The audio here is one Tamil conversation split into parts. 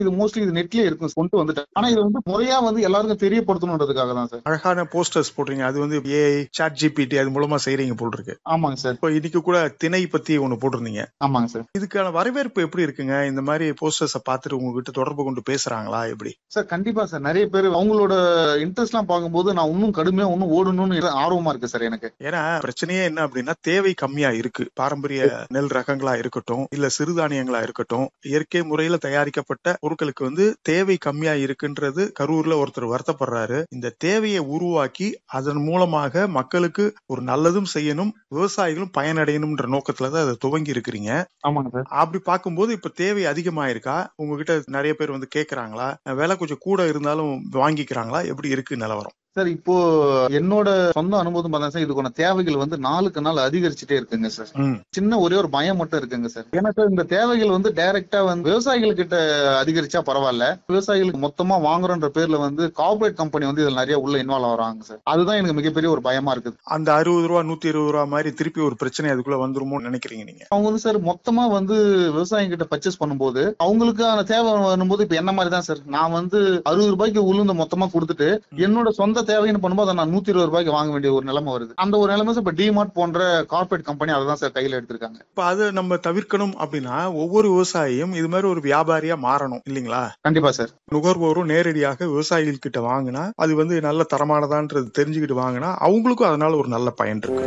இது மோஸ்ட்லி இது நெட்லயே இருக்கும் கொண்டு வந்துட்டேன் ஆனா இது வந்து முறையா வந்து எல்லாருக்கும் தெரியப்படுத்தணுன்றதுக்காக தான் சார் அழகான போஸ்டர்ஸ் போடுறீங்க அது வந்து ஏஐ சாட் ஜிபிடி அது மூலமா செய்றீங்க போல் இருக்கு ஆமாங்க சார் இப்போ இன்னைக்கு கூட திணை பத்தி ஒண்ணு போட்டிருந்தீங்க ஆமாங்க சார் இதுக்கான வரவேற்பு எப்படி இருக்குங்க இந்த மாதிரி போஸ்டர்ஸ பார்த்துட்டு உங்ககிட்ட தொடர்பு கொண்டு பேசுறாங்களா எப்படி சார் கண்டிப்பா சார் நிறைய பேர் அவங்களோட இன்ட்ரெஸ்ட் எல்லாம் பார்க்கும்போது நான் இன்னும் கடுமையா இன்னும் ஓடணும்னு ஆர்வமா இருக்கு சார் எனக்கு ஏன்னா பிரச்சனையே என்ன அப்படின்னா தேவை கம்மியா இருக்கு பாரம்பரிய நெல் ரகங்களா இருக்கட்டும் இல்ல சிறுதானியங்களா இருக்கட்டும் இயற்கை முறையில தயாரிக்கப்பட்ட பொருட்களுக்கு வந்து தேவை கம்மியா இருக்குன்றது கரூர்ல ஒருத்தர் வருத்தப்படுறாரு இந்த தேவையை உருவாக்கி அதன் மூலமாக மக்களுக்கு ஒரு நல்லதும் செய்யணும் விவசாயிகளும் பயனடையணும்ன்ற நோக்கத்துல தான் அதை துவங்கி இருக்கிறீங்க ஆமாங்க சார் அப்படி பார்க்கும்போது இப்ப தேவை அதிகமாயிருக்கா உங்ககிட்ட நிறைய பேர் வந்து கேக்குறாங்களா விலை கொஞ்சம் கூட இருந்தாலும் வாங்கிக்கிறாங்களா எப்படி இருக்கு நிலவரம் சார் இப்போ என்னோட சொந்த அனுபவம் பார்த்தா சார் இதுக்கான தேவைகள் வந்து நாளுக்கு நாள் அதிகரிச்சுட்டே இருக்குங்க சார் ம். சின்ன ஒரே ஒரு பயம் மட்டும் இருக்குங்க சார் ஏன்னா சார் இந்த தேவைகள் வந்து டைரக்டா வந்து விவசாயிகள் கிட்ட அதிகரிச்சா பரவாயில்ல விவசாயிகளுக்கு மொத்தமா வாங்குறோன்ற பேர்ல வந்து கார்பரேட் கம்பெனி வந்து இதுல நிறைய உள்ள இன்வால்வ் ஆகுறாங்க சார் அதுதான் எனக்கு மிகப்பெரிய ஒரு பயமா இருக்குது அந்த அறுபது ரூபா நூத்தி இருபது ரூபா மாதிரி திருப்பி ஒரு பிரச்சனை அதுக்குள்ள வந்துருமோன்னு நினைக்கிறீங்க நீங்க அவங்க வந்து சார் மொத்தமா வந்து விவசாயிங்க கிட்ட பர்ச்சேஸ் பண்ணும்போது அவங்களுக்கான தேவை வரும்போது இப்ப என்ன மாதிரி தான் சார் நான் வந்து அறுபது ரூபாய்க்கு உளுந்த மொத்தமா கொடுத்துட்டு என்னோட சொந்த தேவைன்னு பண்ணும்போது அதை நான் நூத்தி இருபது ரூபாய்க்கு வாங்க வேண்டிய ஒரு நிலைமை வருது அந்த ஒரு நிலைமை சார் இப்ப டிமார்ட் போன்ற கார்பரேட் கம்பெனி அதை தான் சார் கையில எடுத்திருக்காங்க இப்ப அதை நம்ம தவிர்க்கணும் அப்படின்னா ஒவ்வொரு விவசாயியும் இது மாதிரி ஒரு வியாபாரியா மாறணும் இல்லைங்களா கண்டிப்பா சார் நுகர்வோரும் நேரடியாக விவசாயிகள் கிட்ட வாங்கினா அது வந்து நல்ல தரமானதான்றது தெரிஞ்சுக்கிட்டு வாங்கினா அவங்களுக்கும் அதனால ஒரு நல்ல பயன் இருக்கு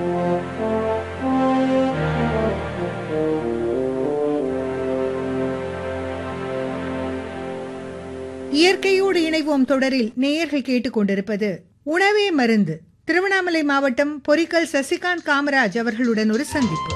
இயற்கையோடு இணைவோம் தொடரில் நேயர்கள் கேட்டுக்கொண்டிருப்பது உணவே மருந்து திருவண்ணாமலை மாவட்டம் பொறிக்கல் சசிகாந்த் காமராஜ் அவர்களுடன் ஒரு சந்திப்பு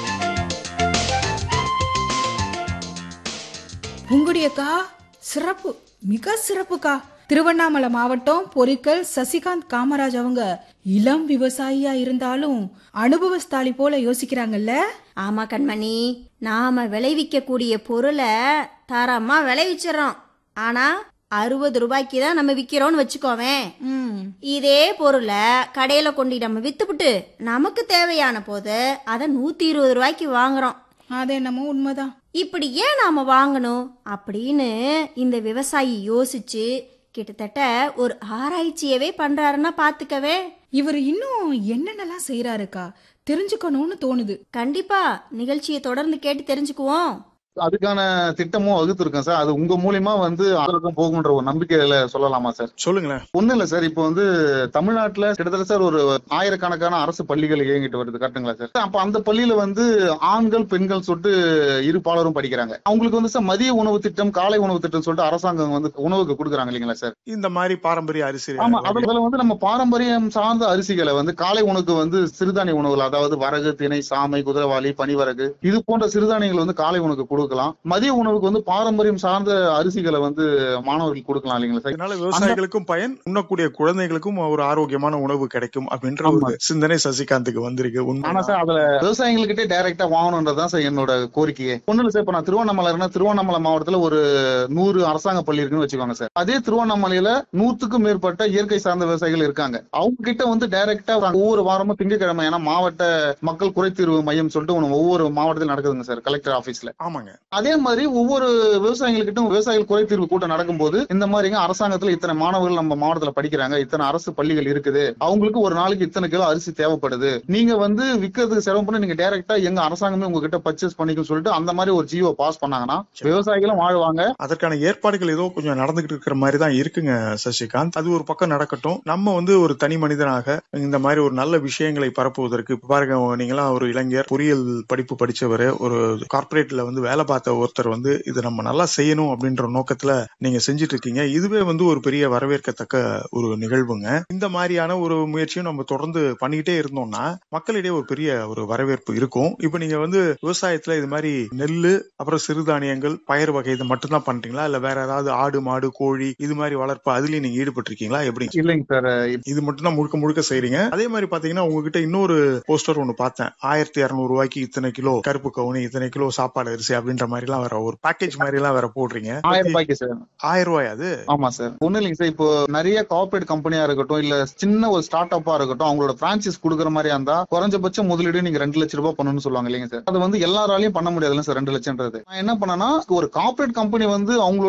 புங்குடியக்கா சிறப்பு மிக சிறப்புக்கா திருவண்ணாமலை மாவட்டம் பொறிக்கல் சசிகாந்த் காமராஜ் அவங்க இளம் விவசாயியா இருந்தாலும் அனுபவஸ்தாலி போல யோசிக்கிறாங்கல்ல ஆமா கண்மணி நாம விளைவிக்க கூடிய பொருளை தரமா விளைவிச்சிடறோம் ஆனா அறுபது ரூபாய்க்கு தான் நம்ம விக்கிறோம்னு வச்சுக்கோவேன் ம், இதே பொருளை கடையில கொண்டு நம்ம வித்துப்புட்டு நமக்கு தேவையான போது அதை நூத்தி இருபது ரூபாய்க்கு வாங்குறோம் அது என்னமோ உண்மைதான் இப்படி ஏன் நாம வாங்கணும் அப்படின்னு இந்த விவசாயி யோசிச்சு கிட்டத்தட்ட ஒரு ஆராய்ச்சியவே பண்றாருன்னா பாத்துக்கவே இவர் இன்னும் என்னென்னலாம் செய்யறாருக்கா தெரிஞ்சுக்கணும்னு தோணுது கண்டிப்பா நிகழ்ச்சியை தொடர்ந்து கேட்டு தெரிஞ்சுக்குவோம் அதுக்கான திட்டமும் வகுத்திருக்கேன் சார் அது உங்க மூலியமா வந்து அதற்கும் போகுன்ற ஒரு நம்பிக்கையில சொல்லலாமா சார் சொல்லுங்களேன் ஒண்ணு இல்ல சார் இப்போ வந்து தமிழ்நாட்டுல கிட்டத்தட்ட சார் ஒரு ஆயிரக்கணக்கான அரசு பள்ளிகள் இயங்கிட்டு வருது கரெக்டுங்களா சார் அப்ப அந்த பள்ளியில வந்து ஆண்கள் பெண்கள் சொல்லிட்டு இரு பாலரும் படிக்கிறாங்க அவங்களுக்கு வந்து சார் மதிய உணவு திட்டம் காலை உணவு திட்டம் சொல்லிட்டு அரசாங்கம் வந்து உணவுக்கு கொடுக்குறாங்க இல்லைங்களா சார் இந்த மாதிரி பாரம்பரிய அரிசி ஆமா அதுல வந்து நம்ம பாரம்பரியம் சார்ந்த அரிசிகளை வந்து காலை உணவுக்கு வந்து சிறுதானிய உணவுகள் அதாவது வரகு திணை சாமை குதிரவாளி பனிவரகு இது போன்ற சிறுதானியங்கள் வந்து காலை உணவுக்கு கொடுக்கலாம் மதிய உணவுக்கு வந்து பாரம்பரியம் சார்ந்த அரிசிகளை வந்து மாணவர்களுக்கு கொடுக்கலாம் இல்லைங்களா சார் இதனால விவசாயிகளுக்கும் பயன் உண்ணக்கூடிய குழந்தைகளுக்கும் ஒரு ஆரோக்கியமான உணவு கிடைக்கும் அப்படின்ற ஒரு ஆமா. சிந்தனை சசிகாந்துக்கு வந்திருக்கு ஆனா உண்மை சார் அதுல விவசாயிகள்கிட்டே டைரக்டா வாங்கணுன்றதுதான் சார் என்னோட கோரிக்கையே ஒண்ணு இல்ல சார் இப்ப நான் திருவண்ணாமலை இருந்தா திருவண்ணாமலை மாவட்டத்துல ஒரு நூறு அரசாங்க பள்ளி இருக்குன்னு வச்சுக்கோங்க சார் அதே திருவண்ணாமலையில நூத்துக்கும் மேற்பட்ட இயற்கை சார்ந்த விவசாயிகள் இருக்காங்க அவங்க கிட்ட வந்து டைரக்டா ஒவ்வொரு வாரமும் திங்கட்கிழமை ஏன்னா மாவட்ட மக்கள் குறைதீர்வு மையம் சொல்லிட்டு ஒண்ணு ஒவ்வொரு மாவட்டத்தில் நடக்குதுங்க சார் கலெக்டர் ஆபீஸ்ல ஆமாங்க அதே மாதிரி ஒவ்வொரு விவசாயிகள்கிட்டும் விவசாயிகள் குறைதீர்வு கூட்டம் நடக்கும்போது இந்த மாதிரிங்க அரசாங்கத்துல இத்தனை மாணவர்கள் நம்ம மாவட்டத்துல படிக்கிறாங்க இத்தனை அரசு பள்ளிகள் இருக்குது அவங்களுக்கு ஒரு நாளைக்கு இத்தனை கிலோ அரிசி தேவைப்படுது நீங்க வந்து விக்கிறதுக்கு செலவு பண்ணி நீங்க டைரக்டா எங்க அரசாங்கமே உங்ககிட்ட பர்ச்சேஸ் பண்ணிக்கும் சொல்லிட்டு அந்த மாதிரி ஒரு ஜியோ பாஸ் பண்ணாங்கன்னா விவசாயிகளும் வாழ்வாங்க அதற்கான ஏற்பாடுகள் ஏதோ கொஞ்சம் நடந்துகிட்டு இருக்கிற மாதிரி தான் இருக்குங்க சசிகாந்த் அது ஒரு பக்கம் நடக்கட்டும் நம்ம வந்து ஒரு தனி மனிதனாக இந்த மாதிரி ஒரு நல்ல விஷயங்களை பரப்புவதற்கு இப்ப பாருங்க நீங்களாம் ஒரு இளைஞர் பொறியியல் படிப்பு படிச்சவர் ஒரு கார்ப்பரேட்ல வந்து வேலை பார்த்த ஒருத்தர் வந்து இது நம்ம நல்லா செய்யணும் அப்படின்ற நோக்கத்துல நீங்க செஞ்சுட்டு இருக்கீங்க இதுவே வந்து ஒரு பெரிய வரவேற்கத்தக்க ஒரு நிகழ்வுங்க இந்த மாதிரியான ஒரு முயற்சியும் நம்ம தொடர்ந்து பண்ணிக்கிட்டே இருந்தோம்னா மக்களிடையே ஒரு பெரிய ஒரு வரவேற்பு இருக்கும் இப்ப நீங்க வந்து விவசாயத்துல இது மாதிரி நெல்லு அப்புறம் சிறுதானியங்கள் பயிர் வகை இது மட்டும்தான் பண்றீங்களா இல்ல வேற ஏதாவது ஆடு மாடு கோழி இது மாதிரி வளர்ப்பு அதுலயும் நீங்க ஈடுபட்டு இருக்கீங்களா எப்படி இல்லைங்க சார் இது மட்டும் தான் முழுக்க முழுக்க செய்றீங்க அதே மாதிரி பாத்தீங்கன்னா உங்ககிட்ட இன்னொரு போஸ்டர் ஒண்ணு பார்த்தேன் ஆயிரத்தி இருநூறு ரூபாய்க்கு இத்தனை கிலோ கருப்பு கவுனி இத்தனை கிலோ சாப்பாடு அரிசி அப்படின்னு அப்படின்ற மாதிரி எல்லாம் வேற ஒரு பேக்கேஜ் மாதிரி எல்லாம் வேற போடுறீங்க ஆயிரம் ரூபாய்க்கு சார் ஆயிரம் ரூபாய் அது ஆமா சார் ஒண்ணு இல்லைங்க சார் இப்போ நிறைய கார்பரேட் கம்பெனியா இருக்கட்டும் இல்ல சின்ன ஒரு ஸ்டார்ட் அப்பா இருக்கட்டும் அவங்களோட பிரான்சைஸ் கொடுக்குற மாதிரி இருந்தா குறைஞ்சபட்ச முதலீடு நீங்க ரெண்டு லட்சம் ரூபாய் பண்ணணும்னு சொல்லுவாங்க இல்லைங்க சார் அது வந்து எல்லாராலையும் பண்ண முடியாதுல்ல சார் ரெண்டு லட்சம்ன்றது நான் என்ன பண்ணேன்னா ஒரு கார்பரேட் கம்பெனி வந்து அவங்களோட